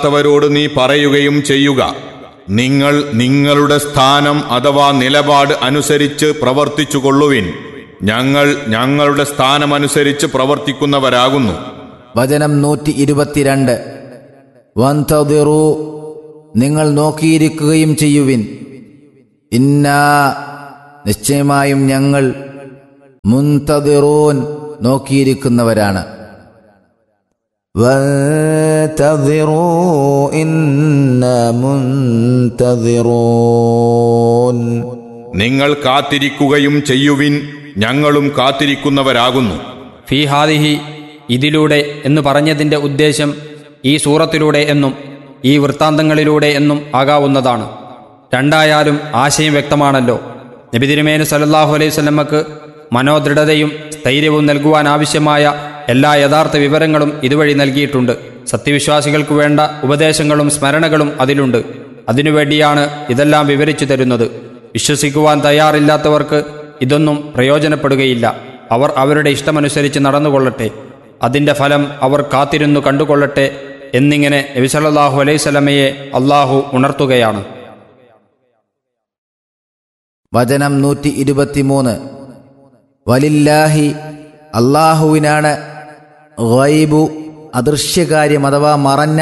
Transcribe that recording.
ത്തവരോട് നീ പറയുകയും ചെയ്യുക നിങ്ങൾ നിങ്ങളുടെ സ്ഥാനം അഥവാ നിലപാട് അനുസരിച്ച് പ്രവർത്തിച്ചുകൊള്ളുവിൻ ഞങ്ങൾ ഞങ്ങളുടെ സ്ഥാനമനുസരിച്ച് പ്രവർത്തിക്കുന്നവരാകുന്നു വചനം നൂറ്റി ഇരുപത്തിരണ്ട് വന്തതിറു നിങ്ങൾ നോക്കിയിരിക്കുകയും ചെയ്യുവിൻ ഇന്നാ നിശ്ചയമായും ഞങ്ങൾ മുന്തതിറൂൻ നോക്കിയിരിക്കുന്നവരാണ് وانتظروا إنا منتظرون നിങ്ങൾ കാത്തിരിക്കുകയും ചെയ്യുവിൻ ഞങ്ങളും കാത്തിരിക്കുന്നവരാകുന്നു ഫീ ഹാദിഹി ഇതിലൂടെ എന്ന് പറഞ്ഞതിൻ്റെ ഉദ്ദേശം ഈ സൂറത്തിലൂടെ എന്നും ഈ വൃത്താന്തങ്ങളിലൂടെ എന്നും ആകാവുന്നതാണ് രണ്ടായാലും ആശയം വ്യക്തമാണല്ലോ നബി തിരുമേനു സല്ലല്ലാഹു അലൈഹി സ്വലമ്മക്ക് മനോദൃഢതയും സ്ഥൈര്യവും നൽകുവാൻ ആവശ്യമായ എല്ലാ യഥാർത്ഥ വിവരങ്ങളും ഇതുവഴി നൽകിയിട്ടുണ്ട് സത്യവിശ്വാസികൾക്ക് വേണ്ട ഉപദേശങ്ങളും സ്മരണകളും അതിലുണ്ട് അതിനുവേണ്ടിയാണ് ഇതെല്ലാം വിവരിച്ചു തരുന്നത് വിശ്വസിക്കുവാൻ തയ്യാറില്ലാത്തവർക്ക് ഇതൊന്നും പ്രയോജനപ്പെടുകയില്ല അവർ അവരുടെ ഇഷ്ടമനുസരിച്ച് നടന്നുകൊള്ളട്ടെ അതിൻ്റെ ഫലം അവർ കാത്തിരുന്നു കണ്ടുകൊള്ളട്ടെ എന്നിങ്ങനെ നബിസല്ലാഹു അലൈഹി സ്വലമയെ അള്ളാഹു ഉണർത്തുകയാണ് വചനം നൂറ്റി ഇരുപത്തിമൂന്ന് വലില്ലാഹി അള്ളാഹുവിനാണ് ഗൈബു അദൃശ്യകാര്യം അഥവാ മറഞ്ഞ